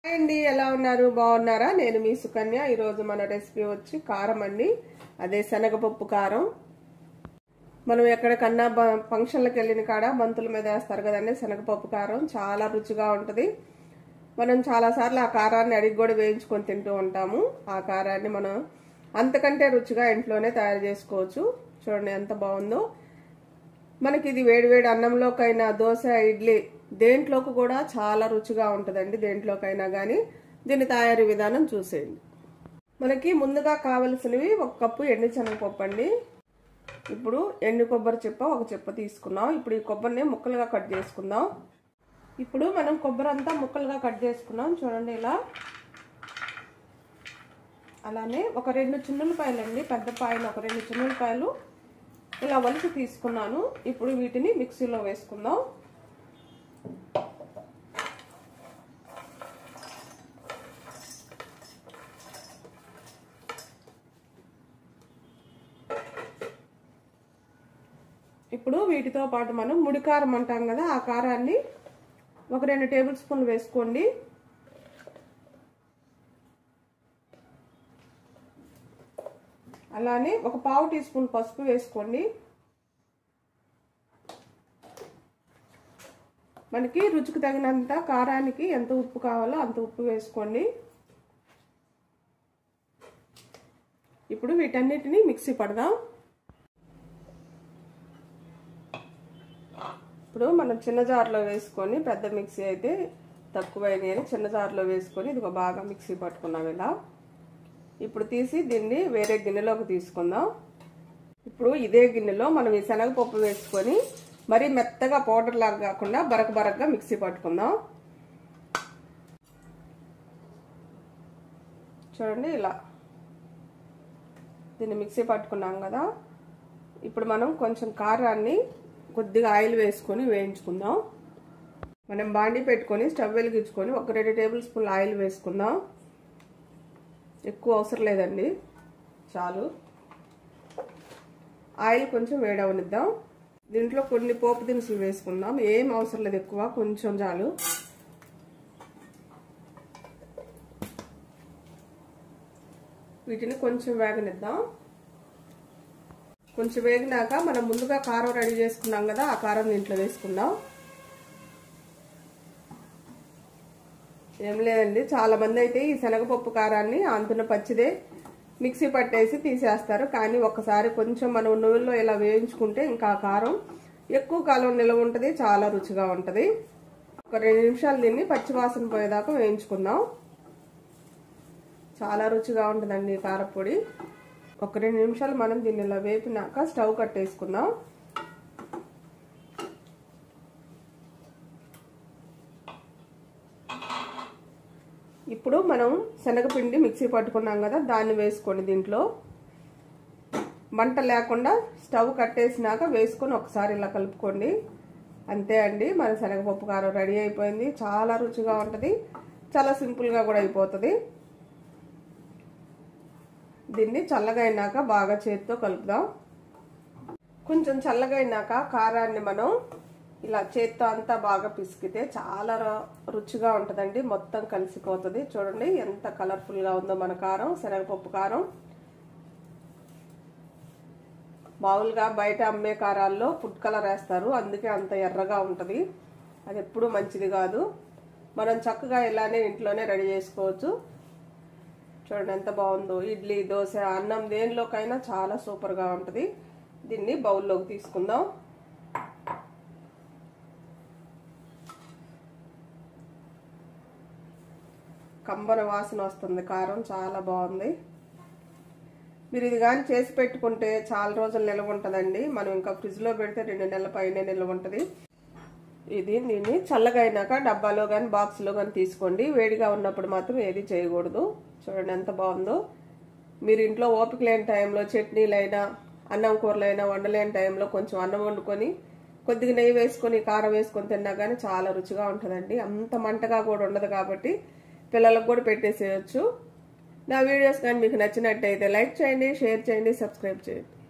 hi అండి ఎలా ఉన్నారు బాగున్నారా నేను మీ సుకన్య ఈరోజు మన రెసిపీ వచ్చి కారం అండి అదే శనగపప్పు కారం మనం ఎక్కడికన్నా బ- ఫంక్షన్లకు వెళ్ళిన కాడ బంతుల మీద వేస్తారు కదండి శనగపప్పు కారం చాలా రుచిగా ఉంటుంది మనం చాలాసార్లు ఆ కారాన్ని అడిగి కూడా వేయించుకొని తింటూ ఉంటాము ఆ కారాన్ని మనం అంతకంటే రుచిగా ఇంట్లోనే తయారు చేసుకోవచ్చు చూడండి ఎంత బాగుందో మనకి ఇది వేడివేడి అన్నంలోకైనా దోశ ఇడ్లీ దేంట్లోకి కూడా చాలా రుచిగా ఉంటుందండి దేంట్లోకైనా కానీ దీని తయారీ విధానం చూసేయండి మనకి ముందుగా కావలసినవి ఒక కప్పు ఎండు శనగపప్పు అండి ఇప్పుడు ఎండు కొబ్బరి చెప్ప ఒక చెప్ప తీసుకున్నాం ఇప్పుడు ఈ కొబ్బరిని ముక్కలుగా కట్ చేసుకుందాం ఇప్పుడు మనం కొబ్బరి అంతా ముక్కలుగా కట్ చేసుకున్నాం చూడండి ఇలా అలానే ఒక రెండు చిన్నులపాయలు అండి పెద్ద పాయలు ఒక రెండు చిన్నులపాయలు ఇలా వలిసి తీసుకున్నాను ఇప్పుడు వీటిని మిక్సీలో వేసుకుందాం ఇప్పుడు వీటితో పాటు మనం ముడి కారం అంటాం కదా ఆ కారాన్ని ఒక రెండు టేబుల్ స్పూన్లు వేసుకోండి అలానే ఒక పావు టీ స్పూన్ పసుపు వేసుకోండి మనకి రుచికి తగినంత కారానికి ఎంత ఉప్పు కావాలో అంత ఉప్పు వేసుకోండి ఇప్పుడు వీటన్నిటిని మిక్సీ పడదాం ఇప్పుడు మనం చిన్న జార్లో వేసుకొని పెద్ద మిక్సీ అయితే తక్కువైనవి అని చిన్న జార్లో వేసుకొని ఇది బాగా మిక్సీ పట్టుకున్నాం ఇలా ఇప్పుడు తీసి దీన్ని వేరే గిన్నెలోకి తీసుకుందాం ఇప్పుడు ఇదే గిన్నెలో మనం ఈ శనగపప్పు వేసుకొని మరీ మెత్తగా పౌడర్ లాగా కాకుండా బరక బరకగా మిక్సీ పట్టుకుందాం చూడండి ఇలా దీన్ని మిక్సీ పట్టుకున్నాం కదా ఇప్పుడు మనం కొంచెం కారాన్ని కొద్దిగా ఆయిల్ వేసుకొని వేయించుకుందాం మనం బాండి పెట్టుకొని స్టవ్ వెలిగించుకొని ఒక రెండు టేబుల్ స్పూన్ల ఆయిల్ వేసుకుందాం ఎక్కువ అవసరం లేదండి చాలు ఆయిల్ కొంచెం వేడవనిద్దాం దీంట్లో కొన్ని పోపు దినుసులు వేసుకుందాం ఏం అవసరం లేదు ఎక్కువ కొంచెం చాలు వీటిని కొంచెం వేగనిద్దాం కొంచెం వేగినాక మనం ముందుగా కారం రెడీ చేసుకున్నాం కదా ఆ కారం దీంట్లో వేసుకుందాం ఏం లేదండి చాలా మంది అయితే ఈ శనగపప్పు కారాన్ని అంతున పచ్చిదే మిక్సీ పట్టేసి తీసేస్తారు కానీ ఒకసారి కొంచెం మనం నూనెలో ఇలా వేయించుకుంటే ఇంకా కారం ఎక్కువ కాలం నిలవ ఉంటుంది చాలా రుచిగా ఉంటుంది ఒక రెండు నిమిషాలు దీన్ని పచ్చివాసన పోయేదాకా వేయించుకుందాం చాలా రుచిగా ఉంటుందండి కారపొడి ఒక రెండు నిమిషాలు మనం దీన్ని ఇలా వేపినాక స్టవ్ కట్టేసుకుందాం ఇప్పుడు మనం శనగపిండి మిక్సీ పట్టుకున్నాం కదా దాన్ని వేసుకోండి దీంట్లో మంట లేకుండా స్టవ్ కట్టేసినాక వేసుకొని ఒకసారి ఇలా కలుపుకోండి అంతే అండి మన శనగపప్పు కారం రెడీ అయిపోయింది చాలా రుచిగా ఉంటుంది చాలా సింపుల్గా కూడా అయిపోతుంది దీన్ని చల్లగా అయినాక బాగా చేతితో కలుపుదాం కొంచెం చల్లగా అయినాక కారాన్ని మనం ఇలా చేత్తో అంతా బాగా పిసికితే చాలా రుచిగా ఉంటుందండి మొత్తం కలిసిపోతుంది చూడండి ఎంత కలర్ఫుల్గా ఉందో మన కారం శనగపప్పు కారం మామూలుగా బయట అమ్మే కారాల్లో ఫుడ్ కలర్ వేస్తారు అందుకే అంత ఎర్రగా ఉంటుంది అది ఎప్పుడు మంచిది కాదు మనం చక్కగా ఇలానే ఇంట్లోనే రెడీ చేసుకోవచ్చు చూడండి ఎంత బాగుందో ఇడ్లీ దోశ అన్నం దేనిలోకైనా చాలా సూపర్గా ఉంటుంది దీన్ని బౌల్లోకి తీసుకుందాం కంబన వాసన వస్తుంది కారం చాలా బాగుంది మీరు ఇది కానీ చేసి పెట్టుకుంటే చాలా రోజులు నిల్వ ఉంటుందండి మనం ఇంకా ఫ్రిడ్జ్లో పెడితే రెండు నెలల పైన నిల్వ ఉంటుంది ఇది దీన్ని చల్లగా అయినాక డబ్బాలో కానీ బాక్స్లో కానీ తీసుకోండి వేడిగా ఉన్నప్పుడు మాత్రం ఏది చేయకూడదు చూడండి ఎంత బాగుందో మీరు ఇంట్లో ఓపిక లేని టైంలో చట్నీలైనా అన్నం కూరలైనా వండలేని టైంలో కొంచెం అన్నం వండుకొని కొద్దిగా నెయ్యి వేసుకొని కారం వేసుకొని తిన్నా కానీ చాలా రుచిగా ఉంటుందండి అంత మంటగా కూడా ఉండదు కాబట్టి పిల్లలకు కూడా పెట్టేసేయచ్చు నా వీడియోస్ కానీ మీకు నచ్చినట్టయితే లైక్ చేయండి షేర్ చేయండి సబ్స్క్రైబ్ చేయండి